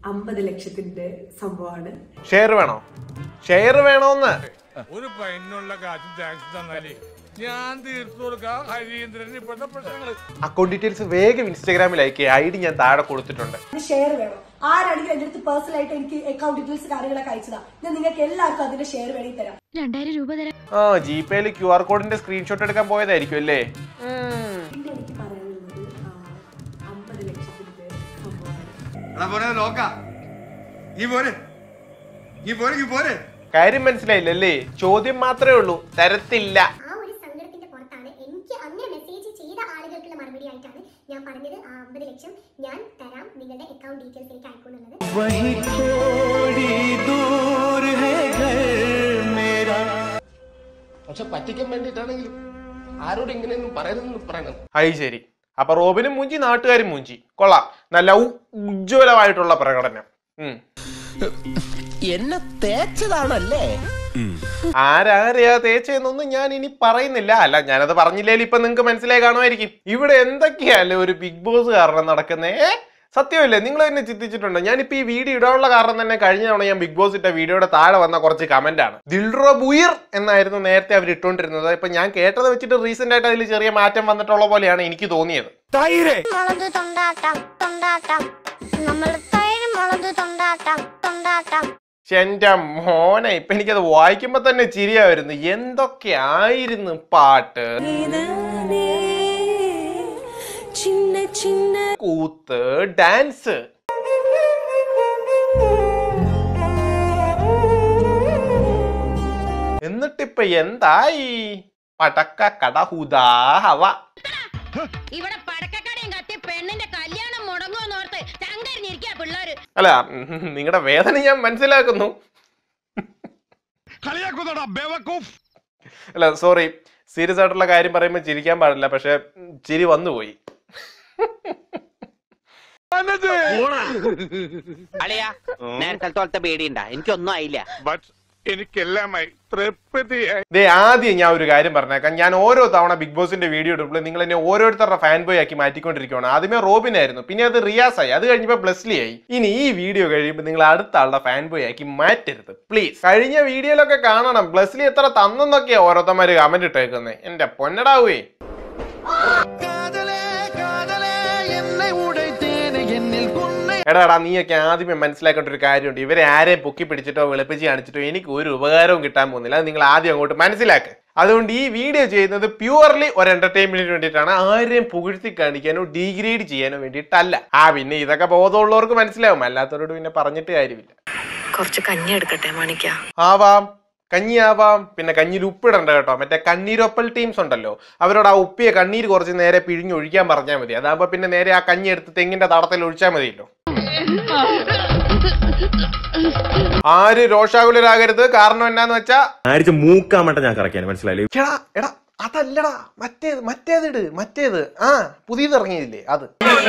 അമ്പത് ലക്ഷത്തിന്റെ സംഭവമാണ് ഷെയർ വേണോ ഷെയർ വേണോന്ന് ഒരു പൈനുള്ള കാശ് ടാക്സ് തന്നാലേ ഞാൻ തീർത്തു കൊടുക്കാം ഹരീന്ദ്രൻ ഇപ്പോഴത്തെ പ്രശ്നങ്ങൾ അക്കൗണ്ട് ഡീറ്റെയിൽസ് വേഗം ഇൻസ്റ്റാഗ്രാമിൽ അയക്കുക ഐ ഡി ഞാൻ താഴെ കൊടുത്തിട്ടുണ്ട് അതിന് ഷെയർ വേണം ആരാണെങ്കിലും എന്റെ അടുത്ത് പേഴ്സണൽ ആയിട്ട് എനിക്ക് അക്കൗണ്ട് ഡീറ്റെയിൽസ് കാര്യങ്ങളൊക്കെ അയച്ചതാ ഞാൻ നിങ്ങൾക്ക് എല്ലാവർക്കും അതിന്റെ ഷെയർ വേണമെങ്കിൽ തരാം രണ്ടായിരം രൂപ തരാം ആ ജി പേയിൽ ക്യു ആർ കോഡിന്റെ സ്ക്രീൻഷോട്ട് എടുക്കാൻ പോയതായിരിക്കും അല്ലേ ഉം. പിന്നെ എനിക്ക് പറയാനുള്ളത് ആ, അമ്പത് ലക്ഷത്തിന്റെ സംഭവമാണ് എടാ പോരെ നോക്കാം നീ പോരെ നീ പോരെ നീ പോരെ കാര്യം മനസ്സിലായില്ലല്ലേ ചോദ്യം മാത്രമേ ഉള്ളൂ തരത്തില്ല ആ ഒരു സങ്കടത്തിന്റെ പുറത്താണ് എനിക്ക് അങ്ങനെ മെസ്സേജ് ചെയ്ത ആളുകൾക്കുള്ള മറുപടി ആയിട്ടാണ് ഞാൻ പറഞ്ഞത് ആ അമ്പത് ലക്ഷം ഞാൻ തരാം നിങ്ങളുടെ അക്കൗണ്ട് ഡീറ്റെയിൽസിലേക്ക് അയക്കുന്നുള്ളത് പക്ഷെ പറ്റിക്കാൻ വേണ്ടിയിട്ടാണെങ്കിലും ആരോട് ഇങ്ങനെയൊന്നും പറയരുതെന്ന് പറയണം അത് ശരി അപ്പൊ റോബിനും മൂഞ്ചി നാട്ടുകാരും മൂഞ്ചി കൊള്ളാം നല്ല ഉ- ഉജ്ജ്വലമായിട്ടുള്ള പ്രകടനം ഉം. എന്നെ തേച്ചതാണല്ലേ ആരാരെയാ തേച്ചെന്നൊന്നും ഞാൻ ഇനി പറയുന്നില്ല അല്ല ഞാനത് പറഞ്ഞില്ലേലും ഇപ്പൊ നിങ്ങൾക്ക് മനസ്സിലായി കാണുമായിരിക്കും ഇവിടെ എന്തൊക്കെയല്ലേ ഒരു ബിഗ് ബോസ് കാരണം നടക്കുന്നേ ഏ? സത്യമല്ലേ നിങ്ങൾ തന്നെ ചിന്തിച്ചിട്ടുണ്ടോ ഞാനിപ്പോ ഈ വീഡിയോ ഇടാനുള്ള കാരണം തന്നെ കഴിഞ്ഞ തവണ ഞാൻ ബിഗ് ബോസ് ഇട്ട വീഡിയോയുടെ താഴെ വന്ന കുറച്ച് കമന്റ് ആണ് ദിൽറോ ബുയിർ എന്നായിരുന്നു നേരത്തെ അവർ ഇട്ടുകൊണ്ടിരുന്നത് ഇപ്പൊ ഞാൻ കേട്ടത് വെച്ചിട്ട് റീസെന്റ് ആയിട്ട് അതിൽ ചെറിയ മാറ്റം വന്നിട്ടുള്ള പോലെയാണ് എനിക്ക് തോന്നിയത് മുളക് തൊണ്ടാട്ടം തൊണ്ടാട്ടം നമ്മൾ തൈര് മുളക് തൊണ്ടാട്ടം തൊണ്ടാട്ടം പക്ഷെ എന്റെ മോനെ ഇപ്പൊ എനിക്കത് വായിക്കുമ്പോ തന്നെ ചിരിയാ വരുന്നു എന്തൊക്കെ ആയിരുന്നു പാട്ട് കൂത്ത് ഡാൻസ് എന്നിട്ടിപ്പൊ എന്തായി പടക്ക കടഹുദാ ഹവ ഇവിടെ പടക്കക്കടയും കത്തി പെണ്ണിന്റെ കല്യാണം മുടങ്ങുമെന്നോർത്ത് ചങ്കരിഞ്ഞിരിക്കാ പിള്ളേര് അല്ല നിങ്ങളുടെ വേദന ഞാൻ മനസ്സിലാക്കുന്നു കളിയാക്കുന്നോടാ ബേവക്കൂഫ് അല്ല സോറി സീരിയസ് ആയിട്ടുള്ള കാര്യം പറയുമ്പോൾ ചിരിക്കാൻ പാടില്ല പക്ഷെ ചിരി വന്നുപോയി അളിയാ നേരത്തെ പോലത്തെ പേടിയുണ്ടാ എനിക്കൊന്നും ആയില്ല ബട്ട് എനിക്കെല്ലാമായി തൃപ്തിയായി ദേ ആദ്യം ഞാൻ ഒരു കാര്യം പറഞ്ഞേക്കാം ഞാൻ ഓരോ തവണ ബിഗ് ബോസിന്റെ വീഡിയോ ഇടുമ്പോൾ നിങ്ങൾ എന്നെ ഓരോരുത്തരുടെ ഫാൻ ബോയ് ആക്കി മാറ്റിക്കൊണ്ടിരിക്കുകയാണ് ആദ്യമേ റോബിൻ ആയിരുന്നു പിന്നെ അത് റിയാസ് ആയി അത് കഴിഞ്ഞപ്പോൾ ബ്ലസ്ലി ആയി ഇനി ഈ വീഡിയോ കഴിയുമ്പോൾ നിങ്ങൾ അടുത്ത ആളുടെ ഫാൻ ബോയ് ആക്കി മാറ്റരുത് പ്ലീസ് കഴിഞ്ഞ വീഡിയോയിലൊക്കെ കാണണം ബ്ലസ്ലി എത്ര തന്നെന്നൊക്കെയാ ഓരോരുത്തന്മാര് കമന്റ് ഇട്ടേക്കുന്നത് എന്റെ പൊന്നടാവേ എടാ എടാ നീയൊക്കെ ആദ്യമേ മനസ്സിലാക്കേണ്ട ഒരു കാര്യമുണ്ട് ഇവരെ ആരെയും പൊക്കി പിടിച്ചിട്ടോ വെളുപ്പിച്ച് കാണിച്ചിട്ടോ എനിക്ക് ഒരു ഉപകാരവും കിട്ടാൻ പോകുന്നില്ല അത് നിങ്ങൾ ആദ്യം അങ്ങോട്ട് മനസ്സിലാക്ക് അതുകൊണ്ട് ഈ വീഡിയോ ചെയ്യുന്നത് പ്യുവർലി ഒരു എന്റർടൈൻമെന്റിന് വേണ്ടിയിട്ടാണ് ആരെയും പുകഴ്ത്തി കാണിക്കാനോ ഡീഗ്രേഡ് ചെയ്യാനോ വേണ്ടിയിട്ടല്ല ആ പിന്നെ ഇതൊക്കെ ബോധമുള്ളവർക്ക് മനസ്സിലാവും അല്ലാത്തവരോട് പിന്നെ പറഞ്ഞിട്ട് കാര്യമില്ല കുറച്ച് കഞ്ഞി എടുക്കട്ടെ മാണിക്ക ആവാം കഞ്ഞി ആവാം പിന്നെ കഞ്ഞിയിൽ ഉപ്പിടണ്ട കേട്ടോ മറ്റേ കണ്ണീരൊപ്പൽ ടീംസ് ഉണ്ടല്ലോ അവരോട് ആ ഉപ്പിയെ കണ്ണീര് കുറച്ച് നേരെ പിഴിഞ്ഞ് ഒഴിക്കാൻ പറഞ്ഞാൽ മതി അതാകുമ്പോ പിന്നെ നേരെ ആ കഞ്ഞി എടുത്ത് തെങ്ങിന്റെ തടത്തിൽ ഒഴിച്ചാൽ മതിയല്ലോ ആര് രോഷാകുലരാകരുത് കാരണം എന്നാന്ന് വെച്ചാ ആരിച്ച് മൂക്കാമട്ട ഞാൻ കറക്കിയാണ് മനസ്സിലായില്ലേ എടാ എടാ അതല്ലടാ മറ്റേത് മറ്റേതിട് മറ്റേത് ആ പുതിയത് ഇറങ്ങിയില്ലേ അത്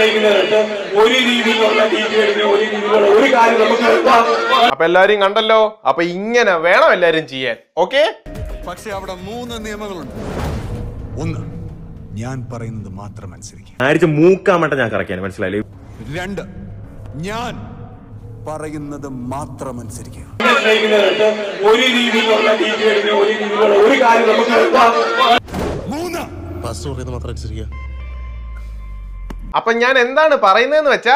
അപ്പൊ എല്ലാരും കണ്ടല്ലോ അപ്പൊ ഇങ്ങനെ വേണം എല്ലാരും ചെയ്യാൻ ഓക്കെ പക്ഷെ അവിടെ മൂന്ന് നിയമങ്ങളുണ്ട് ഒന്ന് ഞാൻ പറയുന്നത് മാത്രം അനുസരിക്കുക ആരിച്ച് മൂക്കാമട്ട ഞാൻ കറക്കിയാണ് മനസ്സിലായില്ലേ രണ്ട് ഞാൻ പറയുന്നത് മാത്രം അനുസരിക്കുക മൂന്ന് ഫസ്റ്റ് പറയുന്നത് മാത്രം അനുസരിക്കുക അപ്പൊ ഞാൻ എന്താണ് പറയുന്നതെന്ന് വെച്ചാ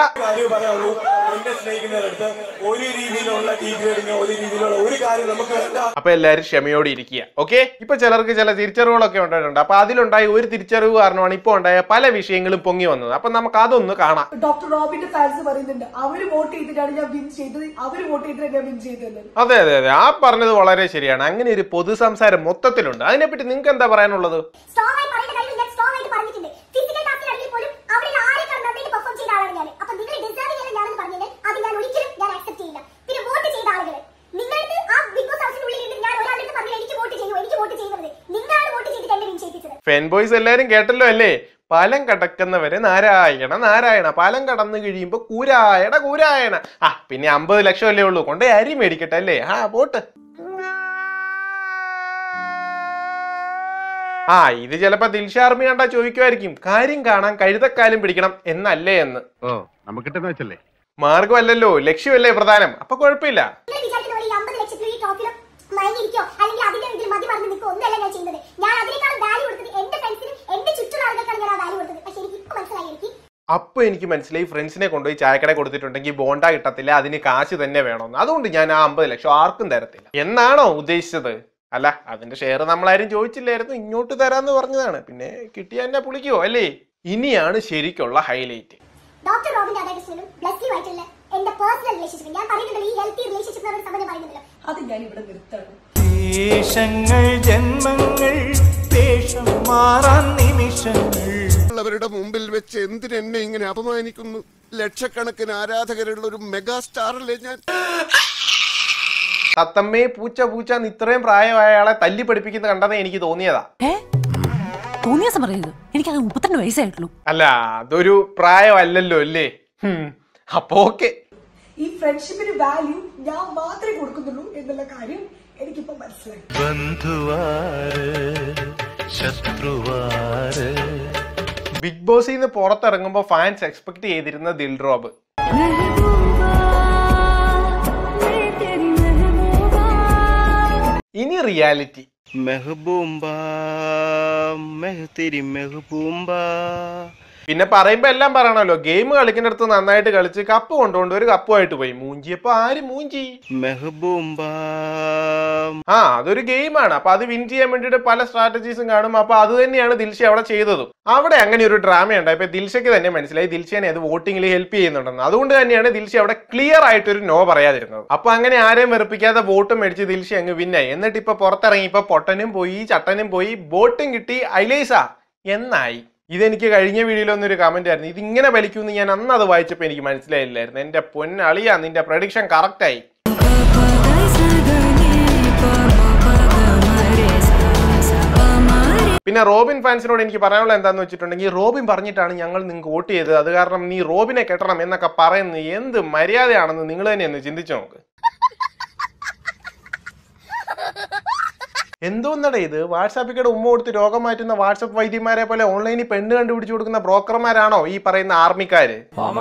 അപ്പൊ എല്ലാരും ക്ഷമയോടെ ഇരിക്കുക ഓക്കെ ഇപ്പൊ ചിലർക്ക് ചില തിരിച്ചറിവുകളൊക്കെ ഉണ്ടായിട്ടുണ്ട് അപ്പൊ അതിലുണ്ടായ ഒരു തിരിച്ചറിവ് കാരണമാണ് ഇപ്പൊ ഉണ്ടായ പല വിഷയങ്ങളും പൊങ്ങി വന്നത് അപ്പൊ നമുക്ക് അതൊന്ന് കാണാം ഡോക്ടർ റോബിന്റെ ഫാൻസ് പറയുന്നുണ്ട് അവര് വോട്ട് ചെയ്തിട്ടാണ് ഞാൻ വിൻ ചെയ്തത് അവര് വോട്ട് ചെയ്തിട്ടാണ് ഞാൻ വിൻ ചെയ്തത് അതെ അതെ അതെ ആ പറഞ്ഞത് വളരെ ശരിയാണ് അങ്ങനെ ഒരു പൊതു സംസാരം മൊത്തത്തിലുണ്ട് അതിനെപ്പറ്റി നിങ്ങൾക്ക് എന്താ പറയാനുള്ളത് സ്ട്രോങ് ആയി പറയുന്ന കാര്യം ഞാൻ സ്ട്രോങ് ആയിട്ട് പറഞ്ഞിട്ടുണ്ട് ഫിസിക്കൽ ടാസ്കിലാണെങ്കിൽ പോലും അവിടെ ആരെ കണ്ടാൽ പെർഫോം ചെയ്ത ആളാണ് ഞാൻ അപ്പൊ നിങ്ങൾ ഡിസേർവ് ചെയ്യാൻ ഞാനെന്ന് പറഞ്ഞാൽ അത് ഞാൻ ഒരിക്കലും ഞാൻ അക്സെപ്റ്റ് ചെയ്യില്ല പിന്നെ വോട്ട് ചെയ്ത ആളുകൾ നിങ്ങൾക്ക് ആ ബിഗ് ബോസ് ഹൗസിനുള്ളിൽ ഇരുന്ന് ഞാൻ ഒരാളുടെ പറഞ്ഞില്ല എനിക്ക് വോട്ട് ചെയ്യൂ എനിക്ക് വോട്ട് ചെയ്യുന്നത് നിങ്ങളാണ് വോട്ട് ചെയ്തിട്ട് എന്നെ വിൻ ചെയ്യിപ്പിച്ചത് ഫെൻ ബോയ്സ് എല്ലാരും കേട്ടല്ലോ അല്ലേ പാലം കടക്കുന്നവരെ നാരായണ നാരായണ പാലം കടന്നു കഴിയുമ്പോ കൂരായണ കൂരായണ ആ പിന്നെ അമ്പത് ലക്ഷം അല്ലേ ഉള്ളൂ കൊണ്ടേ അരി മേടിക്കട്ടെ അല്ലേ ആ പോട്ട് ആ ഇത് ചിലപ്പോ ദിൽഷാർമി കണ്ടാ ചോദിക്കുമായിരിക്കും കാര്യം കാണാൻ കഴുതക്കാലും പിടിക്കണം എന്നല്ലേ എന്ന് ഓ നമുക്ക് കിട്ടുന്ന വെച്ചല്ലേ മാർഗമല്ലല്ലോ ലക്ഷ്യമല്ലേ പ്രധാനം അപ്പൊ കുഴപ്പമില്ല നിങ്ങൾ വിചാരിക്കുന്ന പോലെ ഈ അമ്പത് ലക്ഷത്തിൽ ഈ ട്രോഫിയിലും മയങ്ങിയിരിക്കോ അല്ലെങ്കിൽ അതിന്റെ ഇതിൽ മതി മറന്ന് നിൽക്കോ ഒന്നല്ല ഞാൻ ചെയ്യുന്നത് ഞാൻ അതിനേക്കാളും വാല്യൂ കൊടുത്തത് എന്റെ ഫ്രണ്ട്സിനും എന്റെ ചുറ്റുള്ള ആളുകൾക്കാണ് ഞാൻ ആ വാല്യൂ കൊടുത്തത് പക്ഷെ എനിക്ക് ഇപ്പൊ മനസ്സിലായി എനിക്ക് അപ്പൊ എനിക്ക് മനസ്സിലായി ഫ്രണ്ട്സിനെ കൊണ്ടുപോയി ചായക്കട കൊടുത്തിട്ടുണ്ടെങ്കിൽ ബോണ്ട കിട്ടത്തില്ല അതിന് കാശ് തന്നെ വേണമെന്ന് അതുകൊണ്ട് ഞാൻ ആ അമ്പത് ലക്ഷം ആർക്കും തരത്തില്ല എന്നാണോ ഉദ്ദേശിച്ചത് അല്ല അതിന്റെ ഷെയർ നമ്മളാരും ചോദിച്ചില്ലായിരുന്നു ഇങ്ങോട്ട് തരാന്ന് പറഞ്ഞതാണ് പിന്നെ കിട്ടിയ എന്നെ പുളിക്കുവോ അല്ലേ ഇനിയാണ് ശരിക്കുള്ള ഹൈലൈറ്റ് ഡോക്ടർ റോബിൻ രാധാകൃഷ്ണനും ബ്ലസ്ലി ആയിട്ടുള്ള എന്റെ പേഴ്സണൽ റിലേഷൻഷിപ്പ് ഞാൻ പറയുന്നുണ്ടല്ലോ ഈ ഹെൽത്തി റിലേഷൻഷിപ്പ് എന്നൊരു സംബന്ധം പറയുന്നുണ്ടല്ലോ അത് ഞാൻ ഇവിടെ നിർത്തണം ദേശങ്ങൾ ജന്മങ്ങൾ വേഷം മാറാൻ നിമിഷങ്ങൾ ഉള്ളവരുടെ മുമ്പിൽ വെച്ച് എന്തിനെന്നെ ഇങ്ങനെ അപമാനിക്കുന്നു ലക്ഷക്കണക്കിന് ആരാധകരുള്ള ഒരു മെഗാ സ്റ്റാറല്ലേ ഞാൻ തത്തമ്മേ പൂച്ച പൂച്ച എന്ന് ഇത്രയും പ്രായമായ ആളെ തല്ലി പഠിപ്പിക്കുന്ന കണ്ടതേ എനിക്ക് തോന്നിയതാ തോന്നിയാസം പറയരുത് എനിക്കത് മുപ്പത്തിരണ്ട് വയസ്സായിട്ടുള്ളൂ അല്ല അതൊരു പ്രായമല്ലല്ലോ അല്ലേ ഹും, അപ്പൊ ഓക്കെ ഈ ഫ്രണ്ട്ഷിപ്പിന് വാല്യൂ ഞാൻ മാത്രമേ കൊടുക്കുന്നുള്ളൂ എന്നുള്ള കാര്യം എനിക്കിപ്പോ മനസ്സിലായി ബന്ധുവാര് ശത്രുവാര് ബിഗ് ബോസിൽ നിന്ന് പുറത്തിറങ്ങുമ്പോ ഫാൻസ് എക്സ്പെക്ട് ചെയ്തിരുന്ന ദിൽ റോബ് ഇനി റിയാലിറ്റി മെഹബൂമ്പ മെഹത്തിരി മെഹബൂമ്പ പിന്നെ പറയുമ്പോ എല്ലാം പറയണല്ലോ ഗെയിം കളിക്കുന്നിടത്ത് നന്നായിട്ട് കളിച്ച് കപ്പ് കൊണ്ടുകൊണ്ട് ഒരു കപ്പുമായിട്ട് പോയി മൂഞ്ചിയപ്പോ ആര് മൂഞ്ചി മെഹബൂമ്പ ആ അതൊരു ഗെയിമാണ് അപ്പൊ അത് വിൻ ചെയ്യാൻ വേണ്ടിയിട്ട് പല സ്ട്രാറ്റജീസും കാണും അപ്പൊ അത് തന്നെയാണ് ദിൽഷ അവിടെ ചെയ്തതും അവിടെ അങ്ങനെ ഒരു ഡ്രാമ ഉണ്ട് ഇപ്പൊ ദിൽഷയ്ക്ക് തന്നെ മനസ്സിലായി ദിൽഷനെ അത് വോട്ടിങ്ങിൽ ഹെൽപ്പ് ചെയ്യുന്നുണ്ടെന്ന് അതുകൊണ്ട് തന്നെയാണ് ദിൽഷ അവിടെ ക്ലിയർ ആയിട്ട് ഒരു നോ പറയാതിരുന്നത് അപ്പൊ അങ്ങനെ ആരെയും വെറുപ്പിക്കാതെ വോട്ടും മേടിച്ച് ദിൽഷ അങ്ങ് വിന്നായി എന്നിട്ട് ഇപ്പൊ പുറത്തിറങ്ങി ഇപ്പൊ പൊട്ടനും പോയി ചട്ടനും പോയി ബോട്ടും കിട്ടി ഐലേസ എന്നായി ഇതെനിക്ക് കഴിഞ്ഞ വീഡിയോയിലൊന്നും ഒരു കമന്റ് ആയിരുന്നു ഇതിങ്ങനെ വലിക്കുമെന്ന് ഞാൻ അന്ന് അത് വായിച്ചപ്പോൾ എനിക്ക് മനസ്സിലായില്ലായിരുന്നു എന്റെ പൊന്നളിയാ നിന്റെ പ്രഡിക്ഷൻ കറക്റ്റ് ആയി പിന്നെ റോബിൻ ഫാൻസിനോട് എനിക്ക് പറയാനുള്ള എന്താന്ന് വെച്ചിട്ടുണ്ടെങ്കിൽ റോബിൻ പറഞ്ഞിട്ടാണ് ഞങ്ങൾ നിങ്ങൾക്ക് വോട്ട് ചെയ്തത് അത് കാരണം നീ റോബിനെ കെട്ടണം എന്നൊക്കെ പറയുന്നത് എന്ത് മര്യാദയാണെന്ന് നിങ്ങൾ തന്നെ ഒന്ന് ചിന്തിച്ചു നോക്ക് എന്തോന്നടേ ഇത് വാട്സാപ്പിൽ കൂടെ ഉമ്മ കൊടുത്ത് രോഗം മാറ്റുന്ന വാട്സപ്പ് വൈദ്യന്മാരെ പോലെ ഓൺലൈനിൽ പെണ്ണ് കണ്ടുപിടിച്ചു കൊടുക്കുന്ന ബ്രോക്കർമാരാണോ ഈ പറയുന്ന ആർമിക്കാര്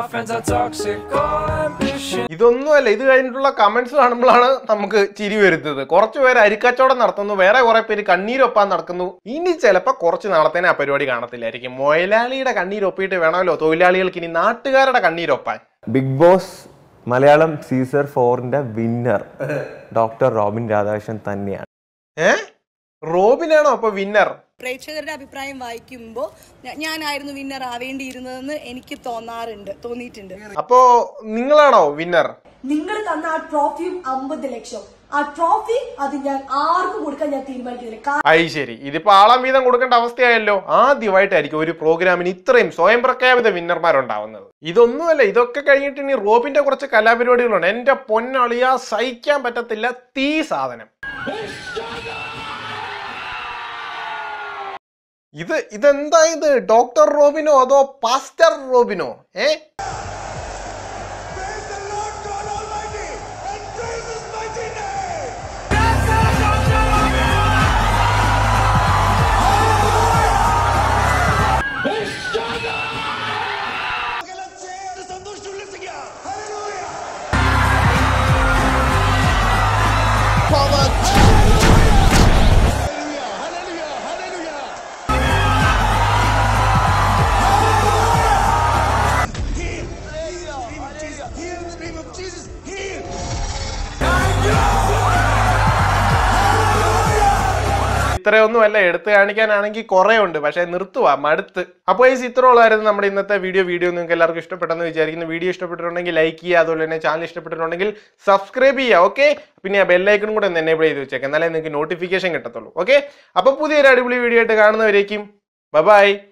ഇതൊന്നുമല്ല ഇത് കഴിഞ്ഞിട്ടുള്ള കമന്റ്സ് കാണുമ്പോഴാണ് നമുക്ക് ചിരി വരുന്നത് കുറച്ച് പേര് അരിക്കച്ചവടം നടത്തുന്നു വേറെ കുറെ പേര് കണ്ണീരൊപ്പാൻ നടക്കുന്നു ഇനി ചിലപ്പോ കുറച്ച് നാളത്തേനെ ആ പരിപാടി കാണത്തില്ലായിരിക്കും മൊയലാളിയുടെ കണ്ണീരൊപ്പിയിട്ട് വേണമല്ലോ തൊഴിലാളികൾക്ക് ഇനി നാട്ടുകാരുടെ കണ്ണീരൊപ്പാൻ ബിഗ് ബോസ് മലയാളം സീസർ ഫോറിന്റെ വിന്നർ ഡോക്ടർ റോബിൻ രാധാകൃഷ്ണൻ തന്നെയാണ് ഏ റോബിനാണോ അപ്പൊ വിന്നർ പ്രേക്ഷകരുടെ അഭിപ്രായം വായിക്കുമ്പോൾ ഞാനായിരുന്നു വിന്നർ ആവേണ്ടിയിരുന്നതെന്ന് എനിക്ക് തോന്നാറുണ്ട് തോന്നിയിട്ടുണ്ട് അപ്പോ നിങ്ങളാണോ വിന്നർ നിങ്ങൾ തന്ന ആ ട്രോഫിയും അമ്പത് ലക്ഷം ആ ട്രോഫി അത് ഞാൻ ആർക്കും കൊടുക്കാൻ ഞാൻ തീരുമാനിക്കുന്നില്ല കാരണം അയ് ശരി ഇതിപ്പോ ആളാം വീതം കൊടുക്കേണ്ട അവസ്ഥയായല്ലോ ആദ്യമായിട്ടായിരിക്കും ഒരു പ്രോഗ്രാമിന് ഇത്രയും സ്വയം പ്രഖ്യാപിത വിന്നർമാരുണ്ടാവുന്നത് ഇതൊന്നുമല്ല ഇതൊക്കെ കഴിഞ്ഞിട്ട് ഇനി റോബിന്റെ കുറച്ച് കലാപരിപാടികളുണ്ട് എന്റെ പൊന്നളിയ സഹിക്കാൻ പറ്റത്തില്ല തീ സാധനം ഇത് ഇതെന്താ ഇത് ഡോക്ടർ റോബിനോ അതോ പാസ്റ്റർ റോബിനോ ഏ ഇത്രയൊന്നുമല്ല എടുത്തു കാണിക്കാനാണെങ്കിൽ കുറേ ഉണ്ട് പക്ഷേ നിർത്തുക മടുത്ത് അപ്പോൾ ഈ ഇത്രയുള്ളായിരുന്നു നമ്മുടെ ഇന്നത്തെ വീഡിയോ വീഡിയോ നിങ്ങൾക്ക് എല്ലാവർക്കും ഇഷ്ടപ്പെട്ടെന്ന് വിചാരിക്കുന്നു വീഡിയോ ഇഷ്ടപ്പെട്ടിട്ടുണ്ടെങ്കിൽ ലൈക്ക് ചെയ്യുക അതുപോലെ തന്നെ ചാനൽ ഇഷ്ടപ്പെട്ടിട്ടുണ്ടെങ്കിൽ സബ്സ്ക്രൈബ് ചെയ്യുക ഓക്കെ പിന്നെ ആ ബെല്ലൈക്കണും കൂടെ ഒന്ന് എനേബിൾ ചെയ്ത് വെച്ചേക്കാം എന്നാലേ നിങ്ങൾക്ക് നോട്ടിഫിക്കേഷൻ കിട്ടത്തുള്ളൂ ഓക്കെ അപ്പോൾ പുതിയൊരു അടിപൊളി വീഡിയോ ആയിട്ട് കാണുന്നവരേക്കും ബൈ